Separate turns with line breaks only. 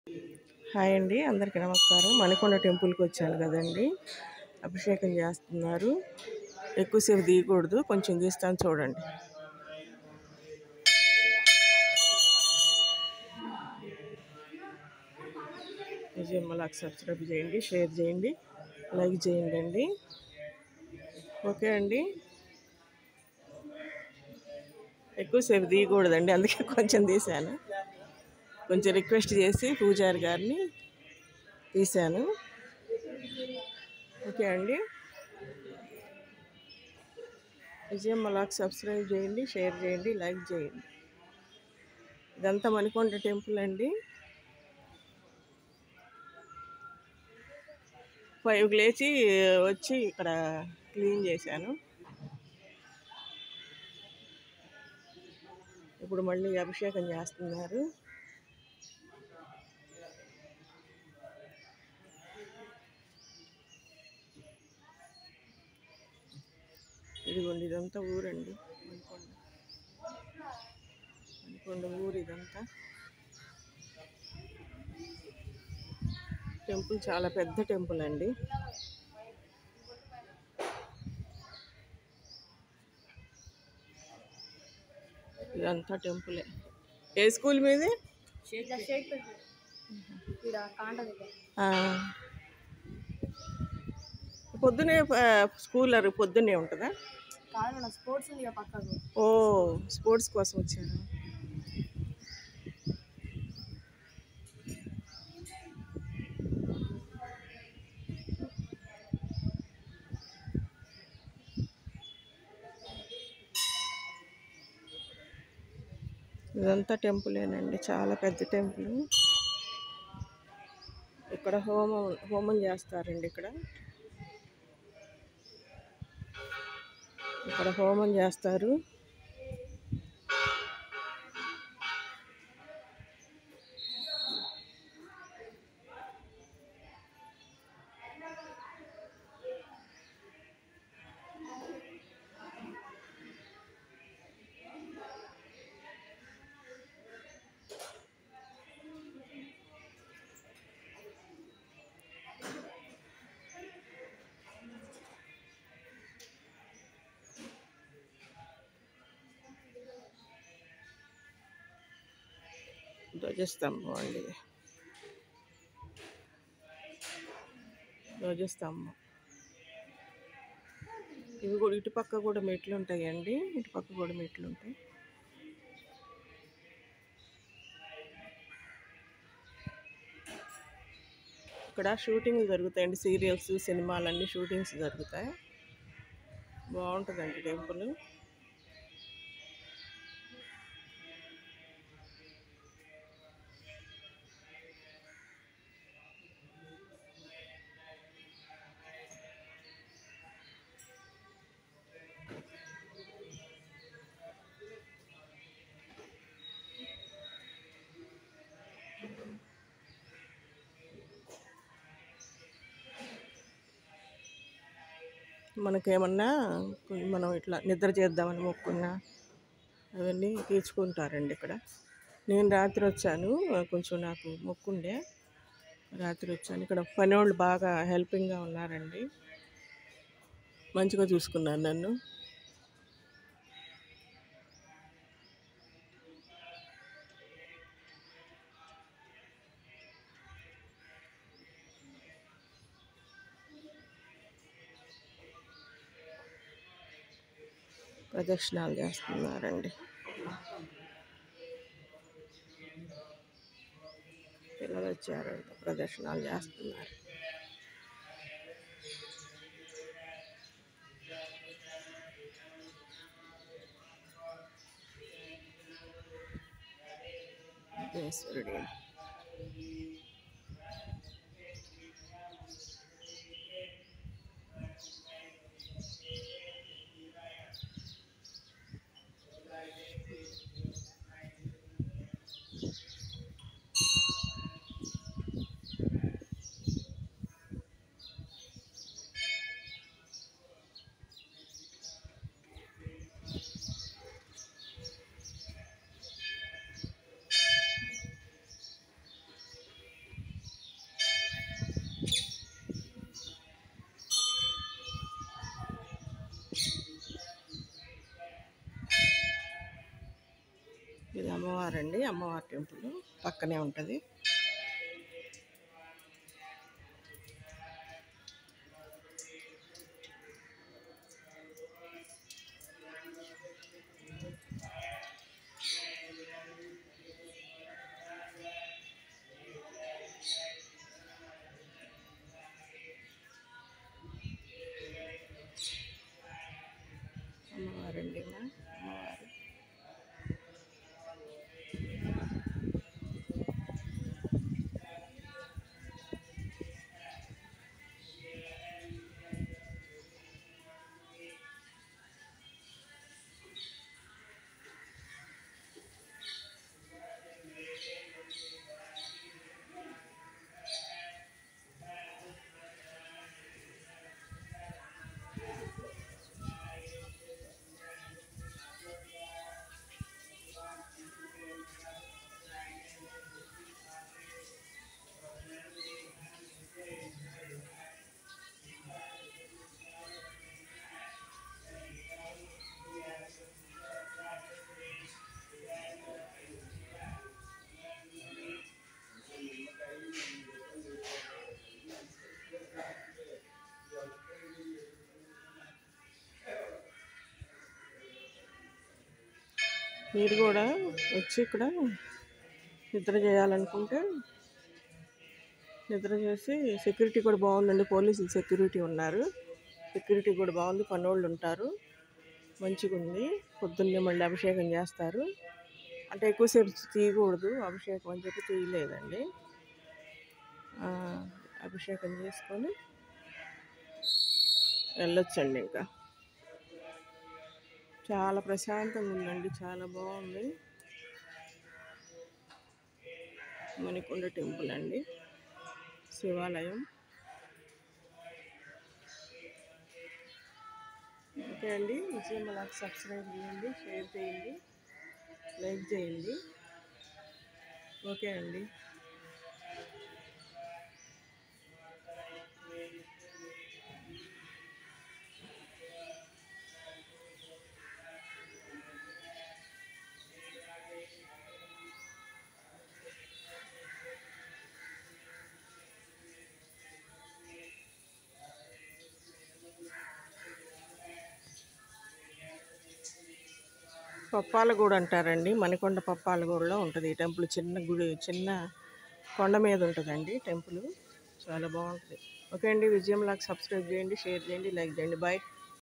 Hi అండి అందరికీ నమస్కారం మణికొండ టెంపుల్కి వచ్చాను కదండి అభిషేకం చేస్తున్నారు ఎక్కువసేపు తీయకూడదు కొంచెం తీస్తాను చూడండి విజయం మళ్ళీ సబ్స్క్రైబ్ చేయండి షేర్ చేయండి లైక్ చేయండి అండి ఓకే అండి ఎక్కువసేపు తీయకూడదండి అందుకే కొంచెం తీశాను కొంచెం రిక్వెస్ట్ చేసి పూజారి గారిని తీశాను ఓకే అండి విజయం మలాక్ సబ్స్క్రైబ్ చేయండి షేర్ చేయండి లైక్ చేయండి ఇదంతా మణికొండ టెంపుల్ అండి ఫైవ్కి లేచి వచ్చి ఇక్కడ క్లీన్ చేశాను ఇప్పుడు మళ్ళీ అభిషేకం చేస్తున్నారు ఇదిగోండి ఇదంతా ఊరండి మణికొండ మణికొండ ఊరు ఇదంతా టెంపుల్ చాలా పెద్ద టెంపుల్ అండి ఇదంతా టెంపులే ఏ స్కూల్ మీది
ఇట్లా షేక్ పెట్టు ఇక్కడ కాంట దగ్గర
ఆ. పొద్దునే ఆ, స్కూల్ అరు పొద్దున్నే ఉంటుందా
కాదు మన స్పోర్ట్స్ ఉంది ఇక పక్కకు
ఓ స్పోర్ట్స్ కోసం వచ్చారు ఇదంతా టెంపులేనండి చాలా పెద్ద టెంపుల్ ఇక్కడ హోమం హోమం చేస్తారండి ఇక్కడ ఇక్కడ హోమం చేస్తారు ధ్వజస్తంభం అండి ఇది ధ్వజస్తంభం ఇవి కూడా ఇటు పక్క కూడా మెట్లు ఉంటాయండి ఇటు పక్క కూడా మెట్లు ఉంటాయి ఇక్కడ షూటింగ్ జరుగుతాయండి సీరియల్స్ సినిమాలన్నీ షూటింగ్స్ జరుగుతాయి బాగుంటుందండి టెంపుల్ మనకేమన్నా మనం ఇట్లా నిద్ర చేద్దామని మొక్కున్నా అవన్నీ తీర్చుకుంటారండి ఇక్కడ నేను రాత్రి వచ్చాను కొంచెం నాకు మొక్కుండే రాత్రి వచ్చాను ఇక్కడ పని వాళ్ళు బాగా హెల్పింగ్గా ఉన్నారండి మంచిగా చూసుకున్నారు నన్ను ప్రదక్షిణాలు చేస్తున్నారండి పిల్లలు వచ్చారంట ప్రదక్షిణాలు చేస్తున్నారు ఈశ్వరుడి అమ్మవారండి అమ్మవారి టెంపుల్ పక్కనే ఉంటుంది అమ్మవారండి మా అమ్మవారు మీరు కూడా వచ్చి ఇక్కడ నిద్ర చేయాలనుకుంటే నిద్ర చేసి సెక్యూరిటీ కూడా బాగుందండి పోలీసులు సెక్యూరిటీ ఉన్నారు సెక్యూరిటీ కూడా బాగుంది పనోళ్ళు ఉంటారు మంచిగా ఉంది పొద్దున్నే మళ్ళీ అభిషేకం చేస్తారు అంటే ఎక్కువసేపు తీయకూడదు అభిషేకం అని చెప్పి తీయలేదండి ఆ, అభిషేకం చేసుకొని వెళ్ళొచ్చండి ఇంకా చాలా ప్రశాంతంగా ఉందండి చాలా బాగుంది మణికొండ టెంపుల్ అండి శివాలయం ఓకే అండి విజయం అలా సబ్స్క్రైబ్ చేయండి షేర్ చేయండి లైక్ చేయండి ఓకే అండి పప్పాలగూడ అంటారండి మణికొండ పప్పాలగూడలో ఉంటుంది ఈ టెంపుల్ చిన్న గుడి చిన్న కొండ మీద ఉంటుందండి టెంపుల్ చాలా బాగుంటుంది ఓకే అండి విజయం లాగా సబ్స్క్రైబ్ చేయండి షేర్ చేయండి లైక్ చేయండి బాయ్